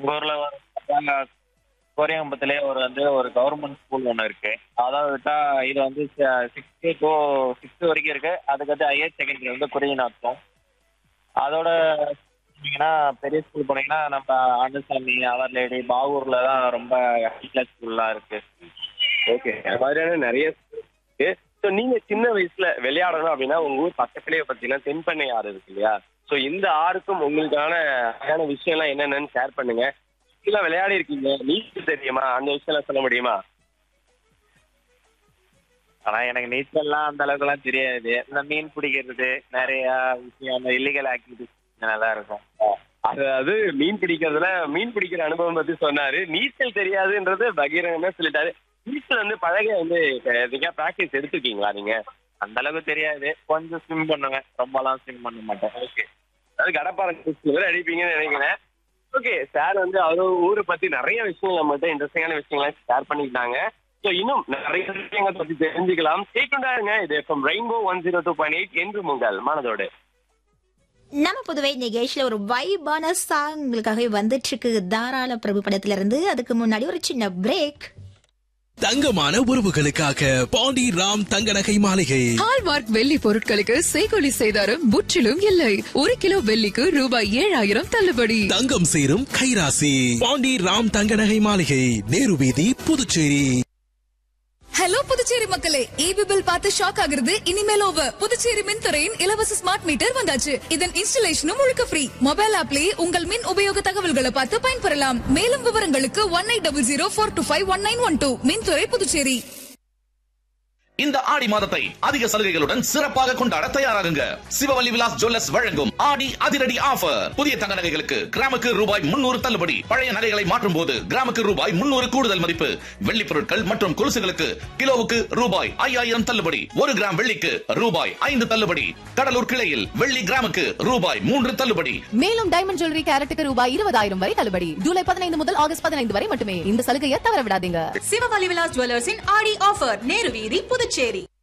எங்க ஊர்ல ஒரு கோரியம்பத்திலே ஒரு வந்து ஒரு கவர்மெண்ட் ஸ்கூல் ஒன்று இருக்கு அதாவது விட்டா இது வந்து சிக்ஸ்த்து டு சிக்ஸ்த் வரைக்கும் இருக்கு அதுக்கடுத்து ஹையர் செகண்டரி வந்து குறியினாக்கும் அதோட போனீங்கன்னா பெரிய ஸ்கூல் போனீங்கன்னா நம்ம ஆண்டசாமி அவர் லேடி பாகூர்ல தான் ரொம்ப ஹை கிளாஸ் ஸ்கூல்லாம் இருக்கு ஓகே அது மாதிரியான நிறைய இருக்கு ஸோ நீங்க சின்ன வயசுல விளையாடணும் அப்படின்னா உங்க ஊர் பக்கத்துலயே பார்த்தீங்கன்னா தென்பெண்ணை ஆறு இருக்கு இல்லையா ஸோ இந்த ஆறுக்கும் உங்களுக்கான அழகான விஷயம்லாம் என்னென்னு ஷேர் பண்ணுங்க இதெல்லாம் விளையாடி இருக்கீங்க நீச்சல் தெரியுமா அந்த விஷயம்லாம் சொல்ல முடியுமா ஆனா எனக்கு நீச்சல்லாம் அந்த அளவுக்குலாம் தெரியாது இந்த மீன் பிடிக்கிறது நிறைய விஷயம் அந்த இல்லீகல் ஆக்டிவிட்டிஸ் நல்லா இருக்கும் அதாவது மீன் பிடிக்கிறதுல மீன் பிடிக்கிற அனுபவம் பத்தி சொன்னாரு நீச்சல் தெரியாதுன்றது பகீரங்கமே சொல்லிட்டாரு நீச்சல் வந்து பழக வந்து நீங்க ப்ராக்டிஸ் எடுத்துருக்கீங்களா நீங்க அந்த அளவுக்கு தெரியாது கொஞ்சம் ஸ்விம் பண்ணுவேன் ரொம்பலாம் ஸ்விம் பண்ண மாட்டேன் ஓகே அதாவது கடப்பாறை குச்சில அடிப்பீங்கன்னு நினைக்கிறேன் ஓகே சார் வந்து அவர் ஊரை பத்தி நிறைய விஷயங்கள் நம்மகிட்ட இன்ட்ரெஸ்டிங்கான விஷயங்களை ஷேர் பண்ணிக்கிட்டாங்க ஸோ இன்னும் நிறைய விஷயங்கள் பத்தி தெரிஞ்சுக்கலாம் கேட்டுண்டாருங்க இது FM Rainbow one zero two point eight என்று உங்கள் மனதோடு நம்ம புதுவை நிகழ்ச்சியில ஒரு வைபான சாங் உங்களுக்காகவே வந்துட்டு இருக்கு தாராள பிரபு படத்துல இருந்து அதுக்கு முன்னாடி ஒரு சின்ன பிரேக் தங்கமான உறவுகளுக்காக பாண்டி ராம் தங்க நகை மாளிகை ஹால்மார்க் வெள்ளி பொருட்களுக்கு செய்கொலி செய்தாரும் முற்றிலும் இல்லை ஒரு கிலோ வெள்ளிக்கு ரூபாய் ஏழாயிரம் தள்ளுபடி தங்கம் சேரும் கைராசி பாண்டி ராம் தங்க நகை மாளிகை நேரு வீதி புதுச்சேரி ஹலோ புதுச்சேரி மக்களே ஈபி பில் பார்த்து ஷாக் ஆகுறது இனிமேல் ஓவர் புதுச்சேரி மின்துறையின் இலவச ஸ்மார்ட் மீட்டர் வந்தாச்சு இதன் இன்ஸ்டலேஷனும் முழுக்க ஃப்ரீ மொபைல் ஆப்லயே உங்கள் மின் உபயோக தகவல்களை பார்த்து பயன்பெறலாம் மேலும் விவரங்களுக்கு one eight double zero four two five one nine one two மின்துறை புதுச்சேரி இந்த ஆடி மாதத்தை அதிக சலுகைகளுடன் சிறப்பாக கொண்டாட தயாராகுங்க சிவவல்லி விலாஸ் ஜுவல்லர்ஸ் வழங்கும் ஆடி அதிரடி ஆஃபர் புதிய தங்க நகைகளுக்கு கிராமுக்கு ரூபாய் முன்னூறு தள்ளுபடி பழைய நகைகளை மாற்றும் போது கிராமுக்கு ரூபாய் முன்னூறு கூடுதல் மதிப்பு வெள்ளி பொருட்கள் மற்றும் கொலுசுகளுக்கு கிலோவுக்கு ரூபாய் ஐயாயிரம் தள்ளுபடி ஒரு கிராம் வெள்ளிக்கு ரூபாய் ஐந்து தள்ளுபடி கடலூர் கிளையில் வெள்ளி கிராமுக்கு ரூபாய் மூன்று தள்ளுபடி மேலும் டைமண்ட் ஜுவல்லரி கேரட்டுக்கு ரூபாய் இருபதாயிரம் வரை தள்ளுபடி ஜூலை பதினைந்து முதல் ஆகஸ்ட் பதினைந்து வரை மட்டுமே இந்த சலுகையை தவற விடாதீங்க சிவவலி விலாஸ் ஜுவல்லர்ஸின் ஆடி ஆஃபர் நேரு வீதி புதுச்சேரி